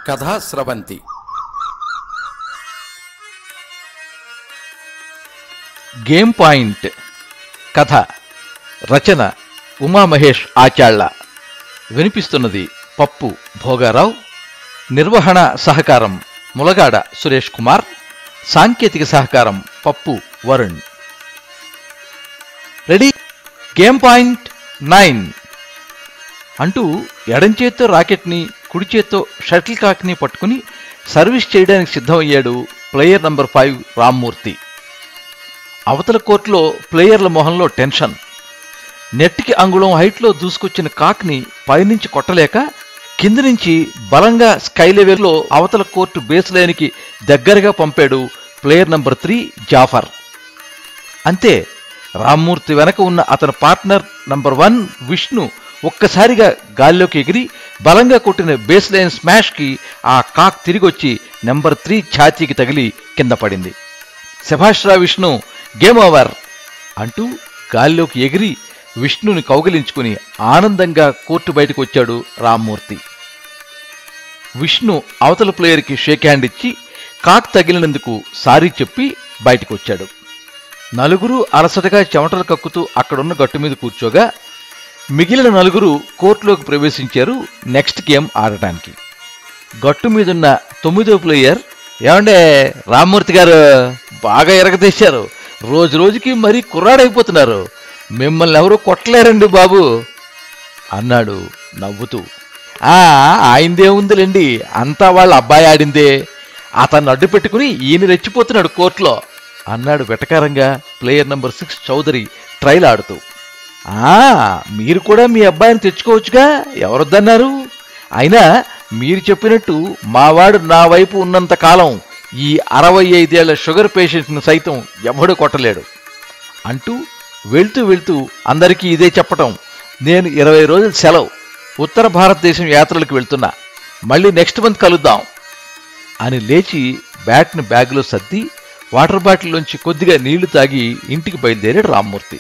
కథా స్రవంతి game point కథ రచన ఉమామహేష్ ఆచాళ్ల వినిపిస్తున్నది పప్పు భోగారావు నిర్వహణ సహకారం ములగాడ సురేష్ కుమార్ సాంకేతిక సహకారం పప్పు Varun ready game point nine అంటూ ఎడం చేత్తో రాకెట్ని కుడి చేత్తో షటిల్ కాక్ని పట్టుకుని సర్వీస్ చేయడానికి సిద్ధమయ్యాడు ప్లేయర్ నంబర్ ఫైవ్ రామ్మూర్తి అవతల కోర్టులో ప్లేయర్ల మొహంలో టెన్షన్ నెట్కి అంగుళం హైట్లో దూసుకొచ్చిన కాక్ని పైనుంచి కొట్టలేక కింది నుంచి బలంగా స్కై లెవెల్లో అవతల కోర్టు బేస్ లైన్కి దగ్గరగా పంపాడు ప్లేయర్ నంబర్ త్రీ జాఫర్ అంతే రామ్మూర్తి వెనక ఉన్న అతని పార్ట్నర్ నంబర్ వన్ విష్ణు ఒక్కసారిగా గాల్లోకి ఎగిరి బలంగా కొట్టిన బేస్ లైన్ స్మాష్కి ఆ కాక్ తిరిగొచ్చి నెంబర్ త్రీ ఛాతీకి తగిలి కింద పడింది శభాష్రా విష్ణు గేమ్ ఓవర్ అంటూ గాల్లోకి ఎగిరి విష్ణుని కౌగిలించుకుని ఆనందంగా కోర్టు బయటకు వచ్చాడు రామ్మూర్తి విష్ణు అవతల ప్లేయర్కి షేక్ హ్యాండ్ ఇచ్చి కాక్ తగిలినందుకు సారీ చెప్పి బయటకు వచ్చాడు నలుగురు అలసటగా చెమటలు కక్కుతూ అక్కడున్న గట్టు మీద కూర్చోగా మిగిలిన నలుగురు కోర్టులోకి ప్రవేశించారు నెక్స్ట్ గేమ్ ఆడటానికి గట్టు మీదున్న తొమ్మిదో ప్లేయర్ ఏమండే రామ్మూర్తి గారు బాగా ఎరగదీశారు రోజు రోజుకి మరీ కుర్రాడైపోతున్నారు మిమ్మల్ని ఎవరు కొట్టలేరండి బాబు అన్నాడు నవ్వుతూ ఆ ఆయిందే ఉందిలేండి అంతా వాళ్ళ అబ్బాయి ఆడిందే అతన్ని అడ్డు పెట్టుకుని ఈయన రెచ్చిపోతున్నాడు కోర్టులో అన్నాడు వెటకారంగా player number six Chowdary trail ఆడుతూ ఆ మీరు కూడా మీ అబ్బాయిని తెచ్చుకోవచ్చుగా ఎవరొద్దన్నారు అయినా మీరు చెప్పినట్టు మావాడు నా వైపు ఉన్నంత కాలం ఈ అరవై ఐదేళ్ల షుగర్ పేషెంట్ని సైతం ఎవడు కొట్టలేడు అంటూ వెళ్తూ వెళ్తూ అందరికీ ఇదే చెప్పటం నేను ఇరవై రోజులు సెలవు ఉత్తర భారతదేశం యాత్రలకు వెళ్తున్నా మళ్ళీ నెక్స్ట్ మంత్ కలుద్దాం అని లేచి బ్యాట్ని బ్యాగ్లో సర్ది వాటర్ బాటిల్లోంచి కొద్దిగా నీళ్లు తాగి ఇంటికి బయలుదేరాడు రామ్మూర్తి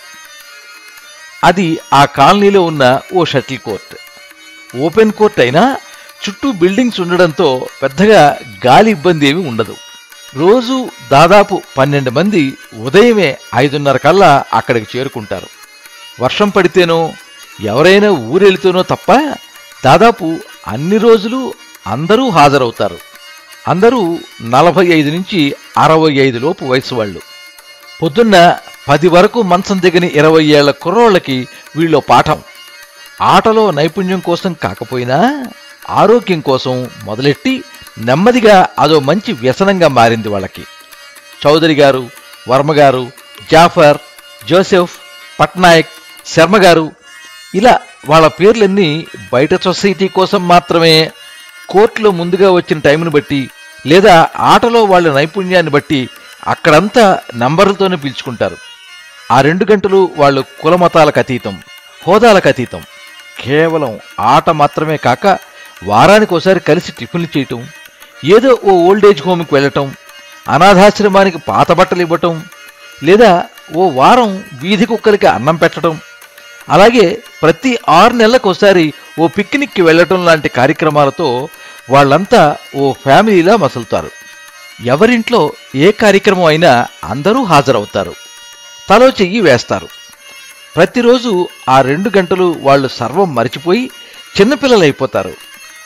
అది ఆ కాలనీలో ఉన్న ఓ షటిల్ కోర్ట్ ఓపెన్ కోర్ట్ అయినా చుట్టూ బిల్డింగ్స్ ఉండడంతో పెద్దగా గాలి ఇబ్బంది ఏమీ ఉండదు రోజు దాదాపు పన్నెండు మంది ఉదయమే ఐదున్నర కల్లా అక్కడికి చేరుకుంటారు వర్షం పడితేనో ఎవరైనా ఊరెళ్తేనో తప్ప దాదాపు అన్ని రోజులు అందరూ హాజరవుతారు అందరూ నలభై ఐదు నుంచి అరవై ఐదు లోపు వయసు వాళ్ళు పొద్దున్న పది వరకు మంచం దిగని ఇరవై ఏళ్ల కుర్రోళ్ళకి వీళ్ళో పాఠం ఆటలో నైపుణ్యం కోసం కాకపోయినా ఆరోగ్యం కోసం మొదలెట్టి నెమ్మదిగా అదో మంచి వ్యసనంగా మారింది వాళ్ళకి చౌదరి గారు వర్మ గారు జాఫర్ జోసెఫ్ పట్నాయక్ శర్మ గారు ఇలా వాళ్ళ పేర్లన్నీ బయట సొసైటీ కోసం మాత్రమే కోర్టులో ముందుగా వచ్చిన టైంని బట్టి లేదా ఆటలో వాళ్ళ నైపుణ్యాన్ని బట్టి అక్కడంతా నంబర్లతోనే పిలుచుకుంటారు ఆ రెండు గంటలు వాళ్ళు కులమతాలకు అతీతం హోదాలకు అతీతం కేవలం ఆట మాత్రమే కాక వారానికి ఒకసారి కలిసి టిఫిన్లు చేయటం ఏదో ఓ ఓల్డేజ్ హోమ్కి వెళ్ళటం అనాథాశ్రమానికి పాత బట్టలు ఇవ్వటం లేదా ఓ వారం వీధి కుక్కలకి అన్నం పెట్టడం అలాగే ప్రతి ఆరు నెలలకు ఒకసారి ఓ పిక్నిక్కి వెళ్ళటం లాంటి కార్యక్రమాలతో వాళ్ళంతా ఓ ఫ్యామిలీలా మసులుతారు ఎవరింట్లో ఏ కార్యక్రమం అయినా అందరూ హాజరవుతారు తలో చెయ్యి వేస్తారు ప్రతిరోజు ఆ రెండు గంటలు వాళ్ళు సర్వం మరిచిపోయి చిన్నపిల్లలైపోతారు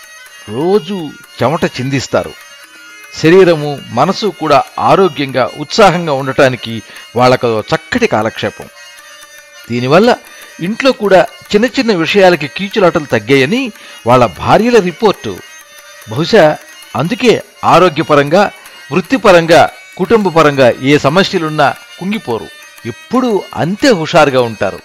రోజు చెమట చిందిస్తారు శరీరము మనసు కూడా ఆరోగ్యంగా ఉత్సాహంగా ఉండటానికి వాళ్ళకు చక్కటి కాలక్షేపం దీనివల్ల ఇంట్లో కూడా చిన్న చిన్న విషయాలకి కీచులాటలు తగ్గాయని వాళ్ళ భార్యల రిపోర్టు బహుశా అందుకే ఆరోగ్యపరంగా వృత్తిపరంగా కుటుంబపరంగా ఏ సమస్యలున్నా కుంగిపోరు ఎప్పుడూ అంతే హుషారుగా ఉంటారు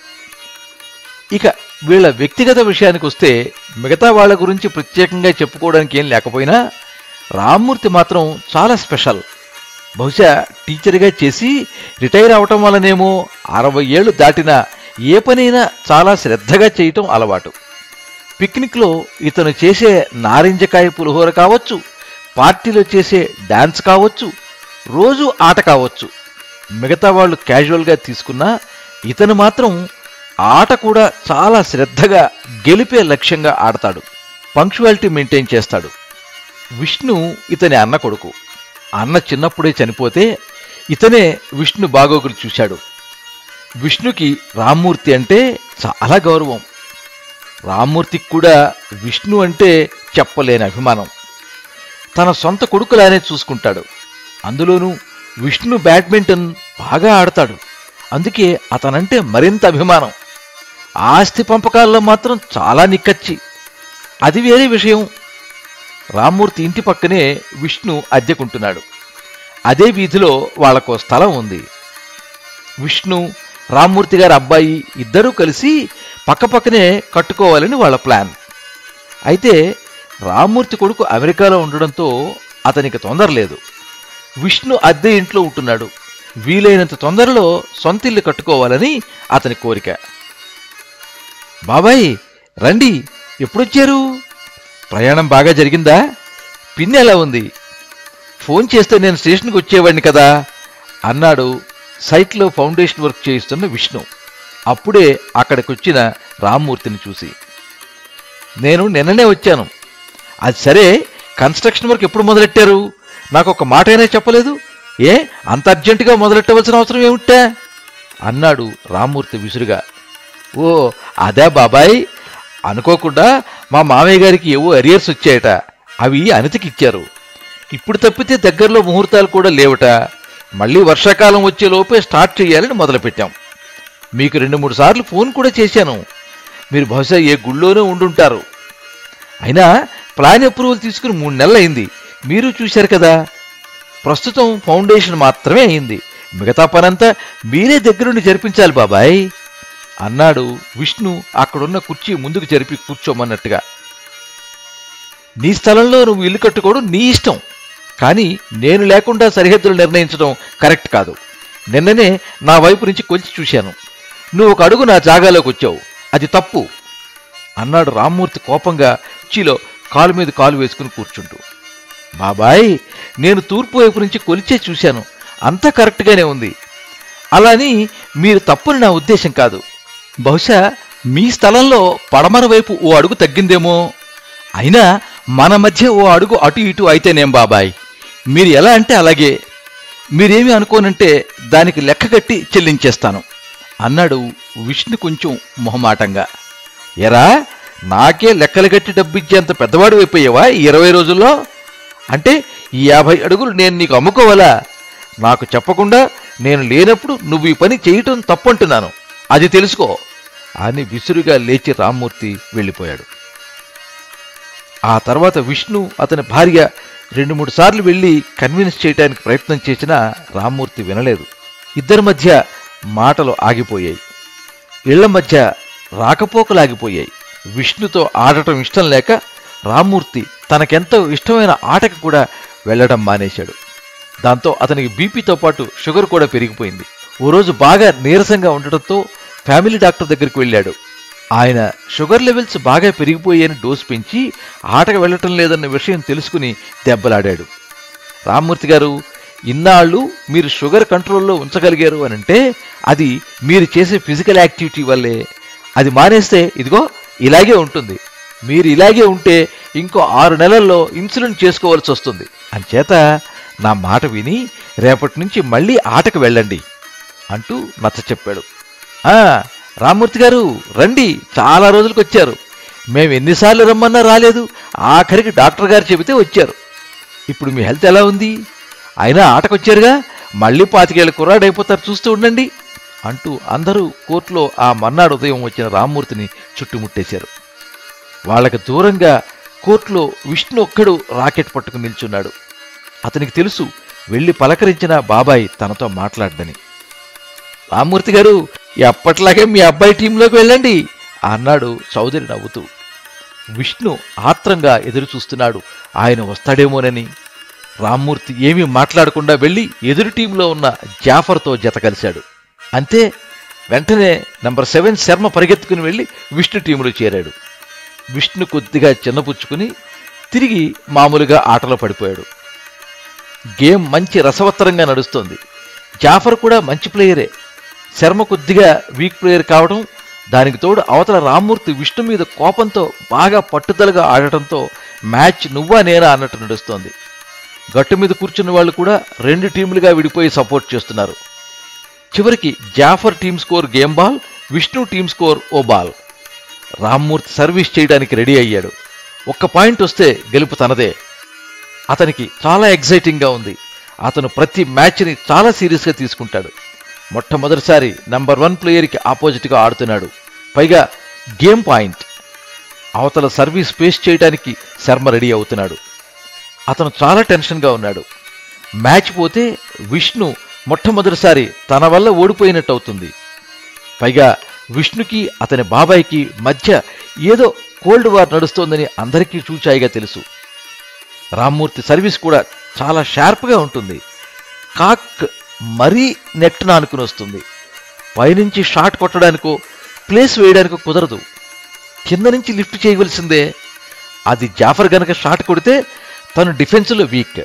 ఇక వీళ్ళ వ్యక్తిగత విషయానికి వస్తే మిగతా వాళ్ళ గురించి ప్రత్యేకంగా చెప్పుకోవడానికి ఏం లేకపోయినా రామ్మూర్తి మాత్రం చాలా స్పెషల్ బహుశా టీచర్గా చేసి రిటైర్ అవటం వల్లనేమో అరవై ఏళ్ళు దాటినా ఏ పనైనా చాలా శ్రద్ధగా చేయటం అలవాటు పిక్నిక్లో ఇతను చేసే నారింజకాయ పులిహోర కావచ్చు పార్టీలో చేసే డాన్స్ కావచ్చు రోజు ఆట కావచ్చు మిగతా వాళ్ళు క్యాజువల్గా తీసుకున్నా ఇతను మాత్రం ఆట కూడా చాలా శ్రద్ధగా గెలిపే లక్ష్యంగా ఆడతాడు పంక్చువాలిటీ మెయింటైన్ చేస్తాడు విష్ణు ఇతని అన్న కొడుకు అన్న చిన్నప్పుడే చనిపోతే ఇతనే విష్ణు బాగోగులు చూశాడు విష్ణుకి రామ్మూర్తి అంటే చాలా గౌరవం రామ్మూర్తికి కూడా విష్ణు అంటే చెప్పలేని అభిమానం తన సొంత కొడుకులానే చూసుకుంటాడు అందులోనూ విష్ణు బ్యాడ్మింటన్ బాగా ఆడతాడు అందుకే అతనంటే మరింత అభిమానం ఆస్తి పంపకాల్లో మాత్రం చాలా నిక్కచ్చి అది వేరే విషయం రామ్మూర్తి ఇంటి పక్కనే విష్ణు అద్దెకుంటున్నాడు అదే వీధిలో వాళ్లకో స్థలం ఉంది విష్ణు రామ్మూర్తి గారి అబ్బాయి ఇద్దరూ కలిసి పక్కపక్కనే కట్టుకోవాలని వాళ్ళ ప్లాన్ అయితే రామ్మూర్తి కొడుకు అమెరికాలో ఉండడంతో అతనికి తొందర లేదు విష్ణు అద్దె ఇంట్లో ఉంటున్నాడు వీలైనంత తొందరలో సొంత ఇల్లు కట్టుకోవాలని అతని కోరిక బాబాయ్ రండి ఎప్పుడొచ్చారు ప్రయాణం బాగా జరిగిందా పిన్ని ఎలా ఉంది ఫోన్ చేస్తే నేను స్టేషన్కి వచ్చేవాడిని కదా అన్నాడు సైట్లో ఫౌండేషన్ వర్క్ చేయిస్తున్న విష్ణు అప్పుడే అక్కడికొచ్చిన రామ్మూర్తిని చూసి నేను నిన్ననే వచ్చాను అది సరే కన్స్ట్రక్షన్ వర్క్ ఎప్పుడు మొదలెట్టారు నాకు ఒక మాట అయినా చెప్పలేదు ఏ అంత అర్జెంటుగా మొదలెట్టవలసిన అవసరం ఏమిటా అన్నాడు రామ్మూర్తి విసురుగా ఓ అదే బాబాయ్ అనుకోకుండా మా మామయ్య గారికి ఏవో అరియర్స్ వచ్చాయట అవి అనితకి ఇచ్చారు ఇప్పుడు తప్పితే దగ్గరలో ముహూర్తాలు కూడా లేవట మళ్ళీ వర్షాకాలం వచ్చే లోపే స్టార్ట్ చేయాలని మొదలుపెట్టాం మీకు రెండు మూడు సార్లు ఫోన్ కూడా చేశాను మీరు బహుశా ఏ గుళ్ళోనే ఉండుంటారు అయినా ప్లాన్ అప్రూవల్ తీసుకుని మూడు నెలలు అయింది మీరు చూశారు కదా ప్రస్తుతం ఫౌండేషన్ మాత్రమే అయింది మిగతా పనంతా మీరే దగ్గరుండి జరిపించాలి బాబాయ్ అన్నాడు విష్ణు అక్కడున్న కుర్చీ ముందుకు జరిపి కూర్చోమన్నట్టుగా నీ స్థలంలో నువ్వు ఇల్లు కట్టుకోవడం నీ ఇష్టం కానీ నేను లేకుండా సరిహద్దులు నిర్ణయించడం కరెక్ట్ కాదు నిన్ననే నా వైపు నుంచి కొలిచి చూశాను నువ్వు ఒక అడుగు నా జాగాలోకి వచ్చావు అది తప్పు అన్నాడు రామ్మూర్తి కోపంగా కుర్చీలో కాలు మీద కాలు వేసుకుని కూర్చుంటూ బాబాయ్ నేను తూర్పు వైపు నుంచి కొలిచే చూశాను అంతా కరెక్ట్గానే ఉంది అలాని మీరు తప్పుని నా ఉద్దేశం కాదు బహుశా మీ స్థలంలో పడమర వైపు ఓ అడుగు తగ్గిందేమో అయినా మన మధ్య ఓ అడుగు అటు ఇటు అయితేనేం బాబాయ్ మీరు ఎలా అంటే అలాగే మీరేమి అనుకోనంటే దానికి లెక్క కట్టి చెల్లించేస్తాను అన్నాడు విష్ణు కొంచెం మొహమాటంగా ఎరా నాకే లెక్కలు కట్టి డబ్బిచ్చేంత పెద్దవాడు అయిపోయావా ఈ ఇరవై రోజుల్లో అంటే ఈ యాభై అడుగులు నేను నీకు అమ్ముకోవాలా నాకు చెప్పకుండా నేను లేనప్పుడు నువ్వు ఈ పని చేయటం తప్పంటున్నాను అది తెలుసుకో అని విసురుగా లేచి రామ్మూర్తి వెళ్ళిపోయాడు ఆ తర్వాత విష్ణు అతని భార్య రెండు మూడు సార్లు వెళ్ళి కన్విన్స్ చేయడానికి ప్రయత్నం చేసినా రామ్మూర్తి వినలేదు ఇద్దరి మధ్య మాటలు ఆగిపోయాయి ఇళ్ల మధ్య రాకపోకలాగిపోయాయి విష్ణుతో ఆడటం ఇష్టం లేక రామ్మూర్తి తనకెంతో ఇష్టమైన ఆటకు కూడా వెళ్ళడం మానేశాడు దాంతో అతనికి బీపీతో పాటు షుగర్ కూడా పెరిగిపోయింది ఓ రోజు బాగా నీరసంగా ఉండటంతో ఫ్యామిలీ డాక్టర్ దగ్గరికి వెళ్ళాడు ఆయన షుగర్ లెవెల్స్ బాగా పెరిగిపోయాయని డోస్ పెంచి ఆటకు వెళ్ళటం లేదన్న విషయం తెలుసుకుని దెబ్బలాడాడు రామ్మూర్తి గారు ఇన్నాళ్ళు మీరు షుగర్ కంట్రోల్లో ఉంచగలిగారు అని అంటే అది మీరు చేసే ఫిజికల్ యాక్టివిటీ వల్లే అది మానేస్తే ఇదిగో ఇలాగే ఉంటుంది మీరు ఇలాగే ఉంటే ఇంకో ఆరు నెలల్లో ఇన్సులిన్ చేసుకోవాల్సి వస్తుంది అంచేత నా మాట విని రేపటి నుంచి మళ్ళీ ఆటకు వెళ్ళండి అంటూ నచ్చ చెప్పాడు ఆ రామ్మూర్తి గారు రండి చాలా రోజులకు వచ్చారు మేము ఎన్నిసార్లు రమ్మన్నా రాలేదు ఆఖరికి డాక్టర్ గారు చెబితే వచ్చారు ఇప్పుడు మీ హెల్త్ ఎలా ఉంది అయినా ఆటకొచ్చారుగా మళ్ళీ పాతికేళ్ళ కుర్రాడైపోతారు చూస్తూ ఉండండి అంటూ అందరూ కోర్టులో ఆ మన్నాడు ఉదయం వచ్చిన రామ్మూర్తిని చుట్టుముట్టేశారు వాళ్ళకి దూరంగా కోర్టులో విష్ణు ఒక్కడు రాకెట్ పట్టుకుని నిల్చున్నాడు అతనికి తెలుసు వెళ్ళి పలకరించిన బాబాయ్ తనతో మాట్లాడదని రామ్మూర్తి గారు ఎప్పట్లాగే మీ అబ్బాయి టీంలోకి వెళ్ళండి అన్నాడు చౌదరి నవ్వుతూ విష్ణు ఆత్రంగా ఎదురు చూస్తున్నాడు ఆయన వస్తాడేమోనని రామ్మూర్తి ఏమీ మాట్లాడకుండా వెళ్ళి ఎదురు టీంలో ఉన్న జాఫర్తో జత కలిశాడు అంతే వెంటనే నంబర్ సెవెన్ శర్మ పరిగెత్తుకుని వెళ్ళి విష్ణు టీంలో చేరాడు విష్ణు కొద్దిగా చిన్నపుచ్చుకుని తిరిగి మామూలుగా ఆటలో పడిపోయాడు గేమ్ మంచి రసవత్తరంగా నడుస్తోంది జాఫర్ కూడా మంచి ప్లేయరే శర్మ కొద్దిగా వీక్ ప్లేయర్ కావడం దానికి తోడు అవతల రామ్మూర్తి విష్ణు మీద కోపంతో బాగా పట్టుదలగా ఆడటంతో మ్యాచ్ నువ్వా నేనా అన్నట్టు నడుస్తోంది గట్టు మీద కూర్చున్న వాళ్ళు కూడా రెండు టీములుగా విడిపోయి సపోర్ట్ చేస్తున్నారు చివరికి Jaffar team score game ball Vishnu team score ఓ బాల్ రామ్మూర్తి సర్వీస్ చేయడానికి రెడీ అయ్యాడు ఒక్క పాయింట్ వస్తే గెలుపు తనదే అతనికి చాలా ఎగ్జైటింగ్గా ఉంది అతను ప్రతి మ్యాచ్ని చాలా సీరియస్గా తీసుకుంటాడు మొట్టమొదటిసారి నంబర్ వన్ ప్లేయర్కి ఆపోజిట్గా ఆడుతున్నాడు పైగా గేమ్ పాయింట్ అవతల సర్వీస్ పేస్ చేయడానికి శర్మ రెడీ అవుతున్నాడు అతను చాలా టెన్షన్గా ఉన్నాడు మ్యాచ్ పోతే విష్ణు మొట్టమొదటిసారి తన వల్ల ఓడిపోయినట్టు అవుతుంది పైగా విష్ణుకి అతని బాబాయ్కి మధ్య ఏదో కోల్డ్ వార్ నడుస్తోందని అందరికీ చూచాయిగా తెలుసు రామ్మూర్తి సర్వీస్ కూడా చాలా షార్ప్గా ఉంటుంది కాక్ మరీ నెట్ నానుకుని వస్తుంది పైనుంచి షాట్ కొట్టడానికో ప్లేస్ వేయడానికో కుదరదు కింద నుంచి లిఫ్ట్ చేయవలసిందే అది జాఫర్ గనక షాట్ కొడితే తను డిఫెన్స్లో వీక్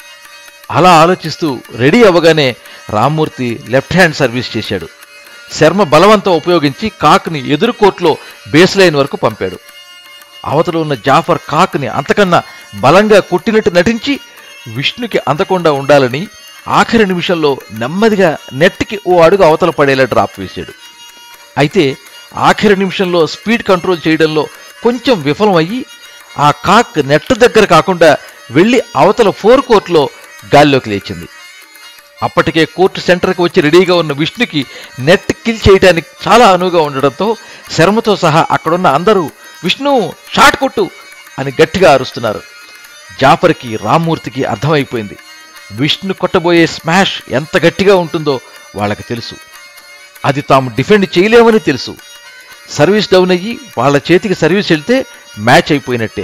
అలా ఆలోచిస్తూ రెడీ అవ్వగానే రామ్మూర్తి లెఫ్ట్ హ్యాండ్ సర్వీస్ చేశాడు శర్మ బలవంతం ఉపయోగించి కాక్ని ఎదురు కోర్టులో బేస్ లైన్ వరకు పంపాడు అవతల ఉన్న జాఫర్ కాక్ని అంతకన్నా బలంగా కొట్టినట్టు నటించి విష్ణుకి అందకుండా ఉండాలని ఆఖరి నిమిషంలో నెమ్మదిగా నెట్కి ఓ అడుగు అవతల పడేలా డ్రాప్ వేశాడు అయితే ఆఖరి నిమిషంలో స్పీడ్ కంట్రోల్ చేయడంలో కొంచెం విఫలమయ్యి ఆ కాక్ నెట్ దగ్గర కాకుండా వెళ్ళి అవతల ఫోర్ కోర్టులో గాల్లోకి లేచింది అప్పటికే కోర్టు సెంటర్కి వచ్చి రెడీగా ఉన్న విష్ణుకి నెట్ కిల్ చేయడానికి చాలా అనువుగా ఉండడంతో శర్మతో సహా అక్కడున్న అందరూ విష్ణు షాట్ కొట్టు అని గట్టిగా అరుస్తున్నారు జాఫర్కి రామ్మూర్తికి అర్థమైపోయింది విష్ణు కొట్టబోయే స్మాష్ ఎంత గట్టిగా ఉంటుందో వాళ్ళకి తెలుసు అది తాము డిఫెండ్ చేయలేమని తెలుసు సర్వీస్ డౌన్ అయ్యి వాళ్ళ చేతికి సర్వీస్ వెళ్తే మ్యాచ్ అయిపోయినట్టే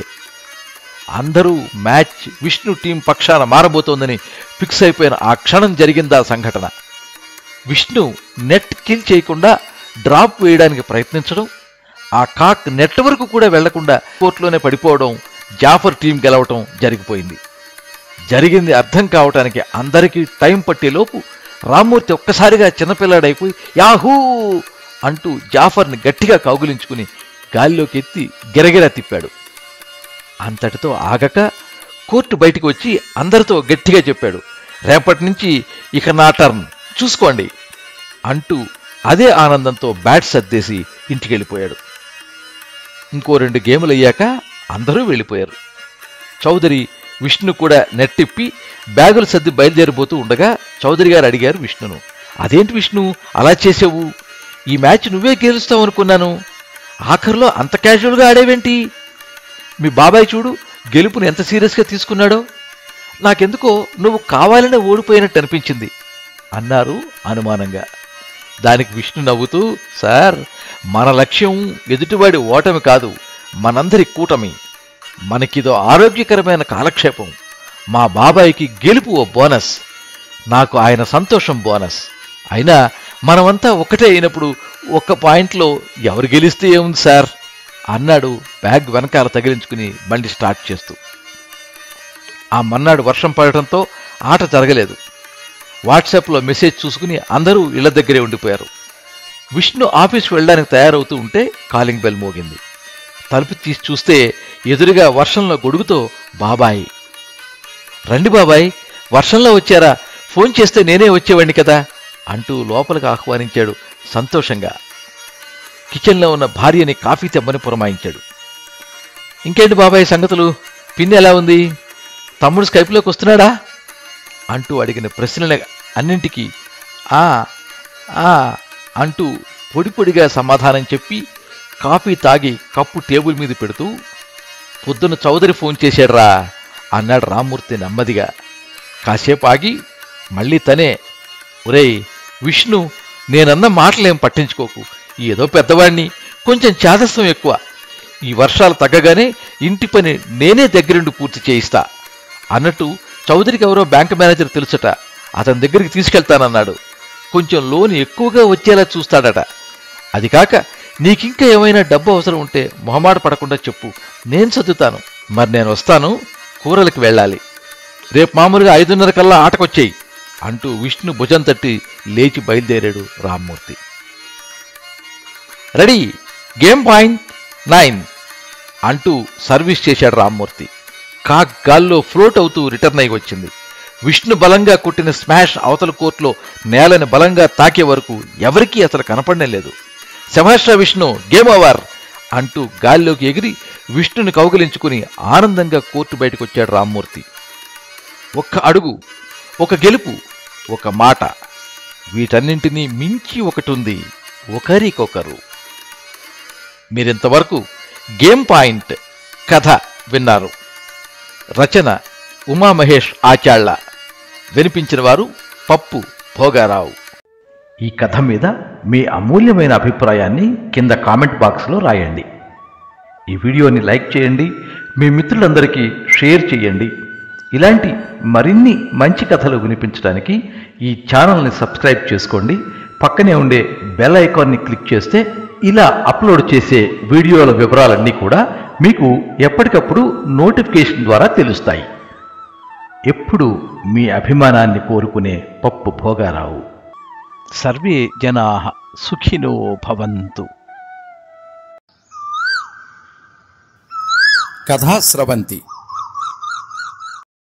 అందరూ మ్యాచ్ విష్ణు టీం పక్షాన మారబోతోందని ఫిక్స్ అయిపోయిన ఆ క్షణం జరిగిందా సంఘటన విష్ణు నెట్ కిల్ చేయకుండా డ్రాప్ వేయడానికి ప్రయత్నించడం ఆ కాక్ నెట్ వరకు కూడా వెళ్లకుండా కోర్టులోనే పడిపోవడం జాఫర్ టీం గెలవటం జరిగిపోయింది జరిగింది అర్థం కావటానికి అందరికీ టైం పట్టేలోపు రామ్మూర్తి ఒక్కసారిగా చిన్నపిల్లాడైపోయి యాహూ అంటూ జాఫర్ని గట్టిగా కౌగులించుకుని గాలిలోకి ఎత్తి గిరగిరా తిప్పాడు అంతటితో ఆగక కోర్టు బయటికి వచ్చి అందరితో గట్టిగా చెప్పాడు రేపటి నుంచి ఇక నా టర్న్ చూసుకోండి అంటూ అదే ఆనందంతో బ్యాట్ సర్దేసి ఇంటికి వెళ్ళిపోయాడు ఇంకో రెండు గేములు అయ్యాక అందరూ వెళ్ళిపోయారు చౌదరి విష్ణు కూడా నెట్టిప్పి బ్యాగులు సర్ది బయలుదేరిపోతూ ఉండగా చౌదరి గారు అడిగారు విష్ణును అదేంటి విష్ణు అలా చేసావు ఈ మ్యాచ్ నువ్వే గెలుస్తావు అనుకున్నాను ఆఖరిలో అంత క్యాజువల్గా ఆడేవేంటి మీ బాబాయ్ చూడు గెలుపుని ఎంత సీరియస్గా తీసుకున్నాడో నాకెందుకో నువ్వు కావాలనే ఓడిపోయినట్టు అనిపించింది అన్నారు అనుమానంగా దానికి విష్ణు నవ్వుతూ సార్ మన లక్ష్యం ఎదుటివాడి ఓటమి కాదు మనందరి కూటమి మనకిదో ఆరోగ్యకరమైన కాలక్షేపం మా బాబాయికి గెలుపు ఓ బోనస్ నాకు ఆయన సంతోషం బోనస్ అయినా మనమంతా ఒకటే అయినప్పుడు ఒక్క పాయింట్లో ఎవరు గెలిస్తే ఏముంది సార్ అన్నాడు బ్యాగ్ వెనకాల తగిలించుకుని బండి స్టార్ట్ చేస్తూ ఆ మన్నాడు వర్షం పడటంతో ఆట జరగలేదు వాట్సాప్లో మెసేజ్ చూసుకుని అందరూ ఇళ్ల దగ్గరే ఉండిపోయారు విష్ణు ఆఫీస్కి వెళ్ళడానికి తయారవుతూ ఉంటే కాలింగ్ బెల్ మోగింది తలుపు తీసి చూస్తే ఎదురుగా వర్షంలో గొడుగుతో బాబాయ్ రండి బాబాయ్ వర్షంలో వచ్చారా ఫోన్ చేస్తే నేనే వచ్చేవాడిని కదా అంటూ లోపలికి ఆహ్వానించాడు సంతోషంగా కిచెన్లో ఉన్న భార్యని కాఫీ తెమ్మని పురమాయించాడు ఇంకేంటి బాబాయ్ సంగతులు పిన్ని ఎలా ఉంది తమ్ముడు స్కైప్లోకి వస్తున్నాడా అంటూ అడిగిన ప్రశ్నల అన్నింటికీ ఆ ఆ అంటూ పొడి పొడిగా సమాధానం చెప్పి కాఫీ తాగి కప్పు టేబుల్ మీద పెడుతూ పొద్దున చౌదరి ఫోన్ చేశాడ్రా అన్నాడు రామ్మూర్తి నెమ్మదిగా కాసేపు ఆగి మళ్ళీ తనే ఒరేయ్ విష్ణు నేనన్న మాటలేం పట్టించుకోకు ఏదో పెద్దవాణ్ణి కొంచెం చాదస్వం ఎక్కువ ఈ వర్షాలు తగ్గగానే ఇంటి పని నేనే దగ్గరుండి పూర్తి చేయిస్తా అన్నట్టు చౌదరికి ఎవరో బ్యాంక్ మేనేజర్ తెలుసట అతని దగ్గరికి తీసుకెళ్తానన్నాడు కొంచెం లోన్ ఎక్కువగా వచ్చేలా చూస్తాడట అది కాక నీకింకా ఏమైనా డబ్బు అవసరం ఉంటే మొహమాట పడకుండా చెప్పు నేను చదువుతాను మరి నేను వస్తాను కూరలకు వెళ్ళాలి రేపు మామూలుగా ఐదున్నర కల్లా ఆటకొచ్చేయి అంటూ విష్ణు భుజం తట్టి లేచి బయలుదేరాడు Rammurthy ready game point nine అంటూ సర్వీస్ చేశాడు రామ్మూర్తి కాక్ గాల్లో ఫ్లోట్ అవుతూ రిటర్న్ అయి వచ్చింది విష్ణు బలంగా కొట్టిన స్మాష్ అవతల కోర్టులో నేలని బలంగా తాకే వరకు ఎవరికీ అసలు కనపడనే లేదు శభాష్ర విష్ణు గేమ్ ఓవర్ అంటూ గాల్లోకి ఎగిరి విష్ణుని కౌగిలించుకుని ఆనందంగా కోర్టు బయటకు వచ్చాడు రామ్మూర్తి ఒక్క అడుగు ఒక గెలుపు ఒక మాట వీటన్నింటినీ మించి ఒకటి ఉంది ఒకరికొకరు మీరింతవరకు గేమ్ పాయింట్ కథ విన్నారు రచన ఉమామహేష్ ఆచాళ్ల వినిపించిన వారు పప్పు భోగారావు ఈ కథ మీద మీ అమూల్యమైన అభిప్రాయాన్ని కింద కామెంట్ బాక్స్లో రాయండి ఈ వీడియోని లైక్ చేయండి మీ మిత్రులందరికీ షేర్ చేయండి ఇలాంటి మరిన్ని మంచి కథలు వినిపించడానికి ఈ ఛానల్ని సబ్స్క్రైబ్ చేసుకోండి పక్కనే ఉండే బెల్ ఐకాన్ని క్లిక్ చేస్తే ఇలా అప్లోడ్ చేసే వీడియోల వివరాలన్నీ కూడా మీకు ఎప్పటికప్పుడు నోటిఫికేషన్ ద్వారా తెలుస్తాయి ఎప్పుడు మీ అభిమానాన్ని కోరుకునే పప్పు భోగారావు సర్వే జనా సుఖినో భవంతు కథా స్రవంతి